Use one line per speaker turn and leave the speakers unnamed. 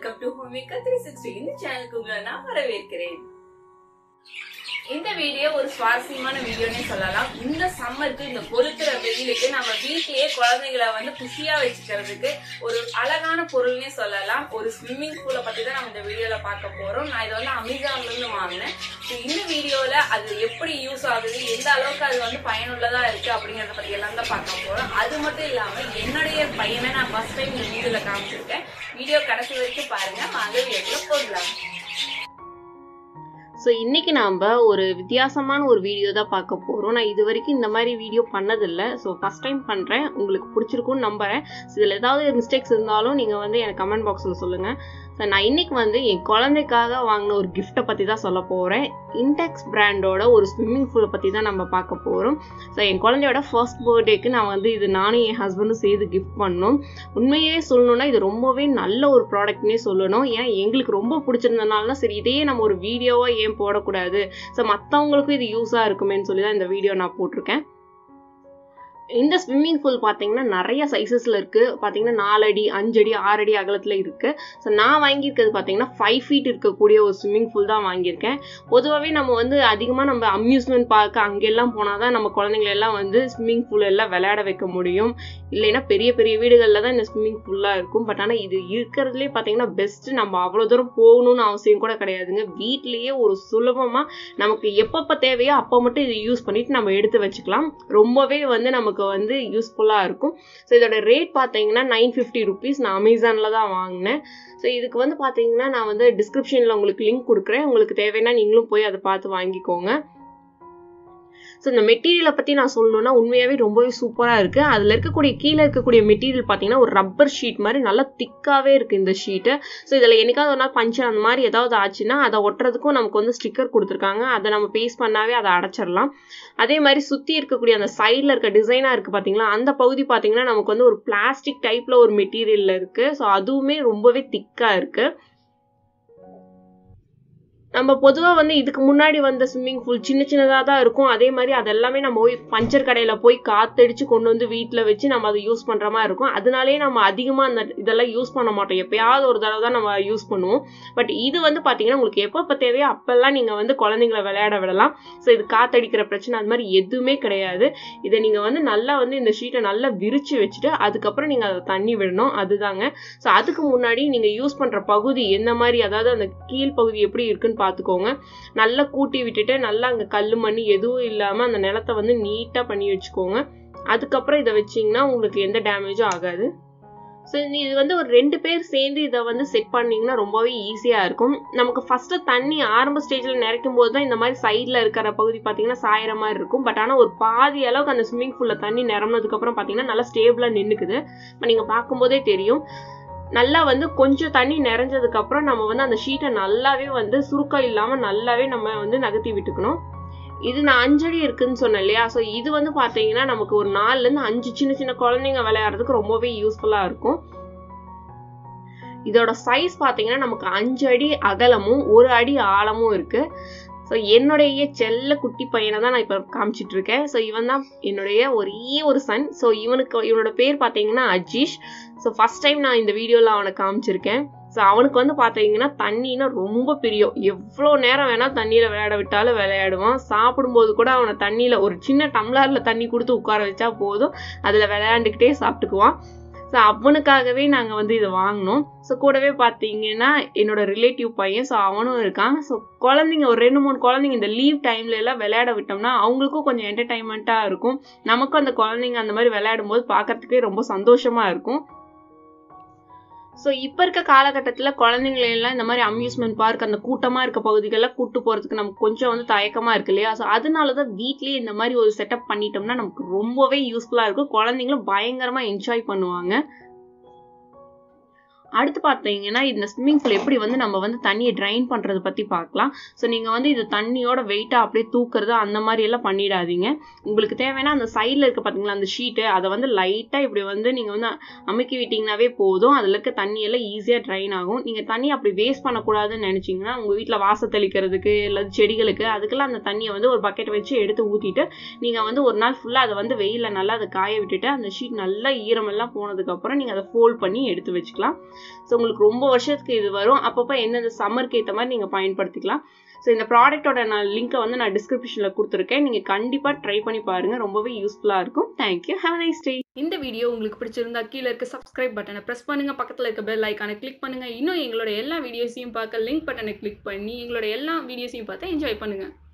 welcome to Homika three sixty இந்த சேனலுக்கு உங்களை நான் வரவேற்கிறேன் இந்த வீடியோ ஒரு சுவாரஸ்யமான வீடியோனே சொல்லலாம் இந்த சம்மருக்கு இந்த பொறுக்கிற வெயிலுக்கு நம்ம வீட்லயே குழந்தைங்களை வந்து குஷியா வச்சுக்கிறதுக்கு ஒரு அழகான பொருள்னே சொல்லலாம் ஒரு ஸ்விம்மிங் பூலை பத்தி தான் நம்ம இந்த வீடியோல பார்க்க போறோம் நான் இதை வந்து அமேசான்ல இருந்து வாங்கினேன் So, இந்த வீடியோல அது எப்படி யூஸ் ஆகுது எந்த அளவுக்கு அது வந்து பயனுள்ளதா இருக்கு அப்படிங்கறத பத்தி எல்லாம் தான் பார்க்க போறோம் அது மட்டும் இல்லாம என்னுடைய பையனை நான் ஃபர்ஸ்ட் டைம் இந்த வீடியோல காமிச்சிருக்கேன் வீடியோ கடைசி வரைக்கும் பாருங்க வாங்க வீடியோக்குள்ள போடலாம்
ஸோ இன்றைக்கி நாம் ஒரு வித்தியாசமான ஒரு வீடியோ தான் பார்க்க போகிறோம் நான் இது வரைக்கும் இந்த மாதிரி வீடியோ பண்ணதில்லை ஸோ ஃபஸ்ட் டைம் பண்ணுறேன் உங்களுக்கு பிடிச்சிருக்கும்னு நம்புகிறேன் இதில் ஏதாவது மிஸ்டேக்ஸ் இருந்தாலும் நீங்கள் வந்து எனக்கு கமெண்ட் பாக்ஸில் சொல்லுங்கள் ஸோ நான் இன்றைக்கி வந்து என் குழந்தைக்காக வாங்கின ஒரு கிஃப்ட்டை பற்றி தான் சொல்ல போகிறேன் இன்டெக்ஸ் பிராண்டோட ஒரு ஸ்விம்மிங் பூலை பற்றி தான் நம்ம பார்க்க போகிறோம் ஸோ என் குழந்தையோட ஃபர்ஸ்ட் பர்த்டேக்கு நான் வந்து இது நானும் என் ஹஸ்பண்டும் சேர்த்து கிஃப்ட் பண்ணோம் உண்மையே சொல்லணும்னா இது ரொம்பவே நல்ல ஒரு ப்ராடக்ட்னே சொல்லணும் ஏன்னா எங்களுக்கு ரொம்ப பிடிச்சிருந்தனால தான் சரி இதையே நம்ம ஒரு வீடியோவாக ஏன் போடக்கூடாது ஸோ மற்றவங்களுக்கும் இது யூஸாக இருக்குமேன்னு சொல்லி தான் இந்த வீடியோ நான் போட்டிருக்கேன் இந்த ஸ்விம்மிங் பூல் பார்த்தீங்கன்னா நிறைய சைஸஸில் இருக்குது பார்த்தீங்கன்னா நாலு அடி அஞ்சு அடி ஆறு அடி அகலத்தில் இருக்குது ஸோ நான் வாங்கியிருக்கிறது பார்த்தீங்கன்னா ஃபைவ் ஃபீட் இருக்கக்கூடிய ஒரு ஸ்விம்மிங் பூல் தான் வாங்கியிருக்கேன் பொதுவாகவே நம்ம வந்து அதிகமாக நம்ம அம்யூஸ்மெண்ட் பார்க் அங்கெல்லாம் போனால் தான் நம்ம குழந்தைங்கள எல்லாம் வந்து ஸ்விம்மிங் பூல் எல்லாம் விளையாட வைக்க முடியும் இல்லைன்னா பெரிய பெரிய வீடுகளில் தான் இந்த ஸ்விம்மிங் பூல்லாம் இருக்கும் பட் ஆனால் இது இருக்கிறதுலே பார்த்தீங்கன்னா பெஸ்ட்டு நம்ம அவ்வளோ தூரம் போகணும்னு அவசியம் கூட கிடையாதுங்க வீட்லேயே ஒரு சுலபமாக நமக்கு எப்பப்போ தேவையோ அப்போ மட்டும் இதை யூஸ் பண்ணிட்டு நம்ம எடுத்து வச்சுக்கலாம் ரொம்பவே வந்து நமக்கு வந்து யூஸ்ஃபுல்லாக இருக்கும் ஸோ இதோட ரேட் பார்த்தீங்கன்னா நைன் ஃபிஃப்டி ருபீஸ் நான் அமேசானில் தான் வாங்கினேன் ஸோ இதுக்கு வந்து பார்த்தீங்கன்னா நான் வந்து டிஸ்கிரிப்ஷனில் உங்களுக்கு லிங்க் கொடுக்குறேன் உங்களுக்கு தேவைன்னா நீங்களும் போய் அதை பார்த்து வாங்கிக்கோங்க ஸோ இந்த மெட்டீரியலை பற்றி நான் சொல்லணும்னா உண்மையாகவே ரொம்பவே சூப்பராக இருக்குது அதில் இருக்கக்கூடிய கீழே இருக்கக்கூடிய மெட்டீரியல் பார்த்தீங்கன்னா ஒரு ரப்பர் ஷீட் மாதிரி நல்லா திக்காகவே இருக்குது இந்த ஷீட்டு ஸோ இதில் என்னைக்காவது ஒரு நாள் பஞ்சர் அந்த மாதிரி ஏதாவது ஆச்சுன்னா அதை ஒட்டுறதுக்கும் நமக்கு வந்து ஸ்டிக்கர் கொடுத்துருக்காங்க அதை நம்ம பேஸ்ட் பண்ணாவே அதை அடைச்சிடலாம் அதே மாதிரி சுற்றி இருக்கக்கூடிய அந்த சைடில் இருக்க டிசைனாக இருக்குது பார்த்தீங்களா அந்த பகுதி பார்த்தீங்கன்னா நமக்கு வந்து ஒரு பிளாஸ்டிக் டைப்பில் ஒரு மெட்டீரியலில் இருக்குது ஸோ அதுவுமே ரொம்பவே திக்காக இருக்குது நம்ம பொதுவாக வந்து இதுக்கு முன்னாடி வந்த ஸ்விம்மிங் பூல் சின்ன சின்னதாக தான் இருக்கும் அதே மாதிரி அதெல்லாமே நம்ம போய் பஞ்சர் கடையில் போய் காத்தடிச்சு கொண்டு வந்து வீட்டில் வச்சு நம்ம அதை யூஸ் பண்ணுற மாதிரி இருக்கும் அதனாலேயே நம்ம அதிகமாக அந்த இதெல்லாம் யூஸ் பண்ண மாட்டோம் எப்பயாவது ஒரு தடவை தான் நம்ம யூஸ் பண்ணுவோம் பட் இது வந்து பார்த்தீங்கன்னா உங்களுக்கு எப்போ தேவையோ அப்போல்லாம் நீங்கள் வந்து குழந்தைங்கள விளையாட விடலாம் ஸோ இது காத்தடிக்கிற பிரச்சனை அது மாதிரி எதுவுமே கிடையாது இதை நீங்கள் வந்து நல்லா வந்து இந்த ஷீட்டை நல்லா விரிச்சு வச்சுட்டு அதுக்கப்புறம் நீங்கள் அதை தண்ணி விடணும் அதுதாங்க ஸோ அதுக்கு முன்னாடி நீங்கள் யூஸ் பண்ணுற பகுதி எந்த மாதிரி அதாவது அந்த கீழ் பகுதி எப்படி இருக்குன்னு பார்த்துக்கோங்க நல்லா கூட்டி விட்டுட்டு நல்லா அங்கே கல் மண் எதுவும் இல்லாமல் அந்த நிலத்தை வந்து நீட்டாக பண்ணி வச்சுக்கோங்க அதுக்கப்புறம் இதை வச்சிங்கன்னா உங்களுக்கு எந்த டேமேஜும் ஆகாது ஸோ இது வந்து ஒரு ரெண்டு பேர் சேர்ந்து இதை வந்து செட் பண்ணிங்கன்னா ரொம்பவே ஈஸியாக இருக்கும் நமக்கு ஃபஸ்ட்டு தண்ணி ஆரம்ப ஸ்டேஜில் நிறைக்கும் போது தான் இந்த மாதிரி சைடில் இருக்கிற பகுதி பார்த்தீங்கன்னா சாயிற மாதிரி இருக்கும் பட் ஆனால் ஒரு பாதி அளவுக்கு அந்த ஸ்விம்மிங் பூலில் தண்ணி நிரம்பினதுக்கப்புறம் பார்த்தீங்கன்னா நல்லா ஸ்டேபிளாக நின்றுக்குது இப்போ நீங்கள் பார்க்கும்போதே தெரியும் நல்லா வந்து கொஞ்சம் தண்ணி நிறைஞ்சதுக்கு அப்புறம் நம்ம வந்து அந்த ஷீட்டை நல்லாவே வந்து சுருக்கம் இல்லாமல் நல்லாவே நம்ம வந்து நகர்த்தி விட்டுக்கணும் இது நான் அஞ்சடி இருக்குன்னு சொன்னேன் இல்லையா ஸோ இது வந்து பார்த்தீங்கன்னா நமக்கு ஒரு நாலுலேருந்து அஞ்சு சின்ன சின்ன குழந்தைங்க விளையாடுறதுக்கு ரொம்பவே யூஸ்ஃபுல்லாக இருக்கும் இதோட சைஸ் பார்த்தீங்கன்னா நமக்கு அஞ்சு அடி அகலமும் ஒரு அடி ஆழமும் இருக்கு ஸோ என்னுடைய செல்ல குட்டி பையனை தான் நான் இப்போ காமிச்சிட்டு இருக்கேன் ஸோ இவன் தான் என்னுடைய ஒரே ஒரு சன் ஸோ இவனுக்கு இவனோட பேர் பார்த்தீங்கன்னா அஜீஷ் ஸோ ஃபஸ்ட் டைம் நான் இந்த வீடியோவில் அவனை காமிச்சிருக்கேன் ஸோ அவனுக்கு வந்து பார்த்தீங்கன்னா தண்ணினா ரொம்ப பிரியம் எவ்வளோ நேரம் வேணால் தண்ணியில் விளையாட விட்டாலும் விளையாடுவான் சாப்பிடும்போது கூட அவனை தண்ணியில் ஒரு சின்ன டம்ளரில் தண்ணி கொடுத்து உட்கார வச்சா போதும் அதில் விளையாண்டுக்கிட்டே சாப்பிட்டுக்குவான் ஸோ அவனுக்காகவே நாங்கள் வந்து இதை வாங்கினோம் ஸோ கூடவே பார்த்தீங்கன்னா என்னோட ரிலேட்டிவ் பையன் ஸோ அவனும் இருக்கான் ஸோ குழந்தைங்க ஒரு ரெண்டு மூணு குழந்தைங்க இந்த லீவ் டைம்ல எல்லாம் விளையாட விட்டோம்னா அவங்களுக்கும் கொஞ்சம் என்டர்டைன்மெண்ட்டாக இருக்கும் நமக்கும் அந்த குழந்தைங்க அந்த மாதிரி விளையாடும் போது பார்க்கறதுக்கே ரொம்ப சந்தோஷமா இருக்கும் ஸோ இப்போ இருக்க காலகட்டத்தில் குழந்தைங்களை எல்லாம் இந்த மாதிரி அம்யூஸ்மெண்ட் பார்க் அந்த கூட்டமாக இருக்க பகுதிகளில் கூட்டு போகிறதுக்கு நமக்கு கொஞ்சம் வந்து தயக்கமாக இருக்கு இல்லையா ஸோ அதனால தான் வீட்லேயே இந்த மாதிரி ஒரு செட்டப் பண்ணிட்டோம்னா நமக்கு ரொம்பவே யூஸ்ஃபுல்லாக இருக்கும் குழந்தைங்களும் பயங்கரமாக என்ஜாய் பண்ணுவாங்க அடுத்து பார்த்தீங்கன்னா இந்த ஸ்விம்மிங் பூல் எப்படி வந்து நம்ம வந்து தண்ணியை ட்ரைன் பண்ணுறது பற்றி பார்க்கலாம் ஸோ நீங்கள் வந்து இது தண்ணியோட வெயிட்டாக அப்படியே தூக்குறது அந்த மாதிரி எல்லாம் பண்ணிடாதீங்க உங்களுக்கு தேவைன்னா அந்த சைடில் இருக்க பார்த்தீங்களா அந்த ஷீட்டு அதை வந்து லைட்டாக இப்படி வந்து நீங்கள் வந்து அமுக்கி விட்டிங்கனாவே போதும் அதில் இருக்க தண்ணியெல்லாம் ஈஸியாக ட்ரைன் ஆகும் நீங்கள் தண்ணி அப்படி வேஸ்ட் பண்ணக்கூடாதுன்னு நினச்சிங்கன்னா உங்கள் வீட்டில் வாச தெளிக்கிறதுக்கு இல்லை செடிகளுக்கு அதுக்கெல்லாம் அந்த தண்ணியை வந்து ஒரு பக்கெட் வச்சு எடுத்து ஊற்றிட்டு நீங்கள் வந்து ஒரு நாள் ஃபுல்லாக அதை வந்து வெயிலில் நல்லா அதை காய விட்டுட்டு அந்த ஷீட் நல்லா ஈரமெல்லாம் போனதுக்கப்புறம் நீங்கள் அதை ஃபோல்ட் பண்ணி எடுத்து வச்சுக்கலாம் ஸோ உங்களுக்கு ரொம்ப வருஷத்துக்கு இது வரும் அப்பப்போ எந்தெந்த சம்மருக்கு ஏற்ற மாதிரி நீங்கள் பயன்படுத்திக்கலாம் ஸோ இந்த ப்ராடக்ட்டோட நான் லிங்க்கை வந்து நான் டிஸ்கிரிப்ஷனில் கொடுத்துருக்கேன் நீங்கள் கண்டிப்பாக ட்ரை பண்ணி பாருங்கள் ரொம்பவே யூஸ்ஃபுல்லாக இருக்கும் தேங்க்யூ ஹேவ் நைஸ் டே இந்த வீடியோ உங்களுக்கு பிடிச்சிருந்தா கீழே இருக்க சப்ஸ்கிரைப் பட்டனை ப்ரெஸ் பண்ணுங்க பக்கத்தில் இருக்க பெல் ஐக்கானை கிளிக் பண்ணுங்க இன்னும் எங்களோட எல்லா வீடியோஸையும் பார்க்க லிங்க் பட்டனை கிளிக் பண்ணி எங்களோட எல்லா வீடியோஸையும் பார்த்து என்ஜாய் பண்ணுங்க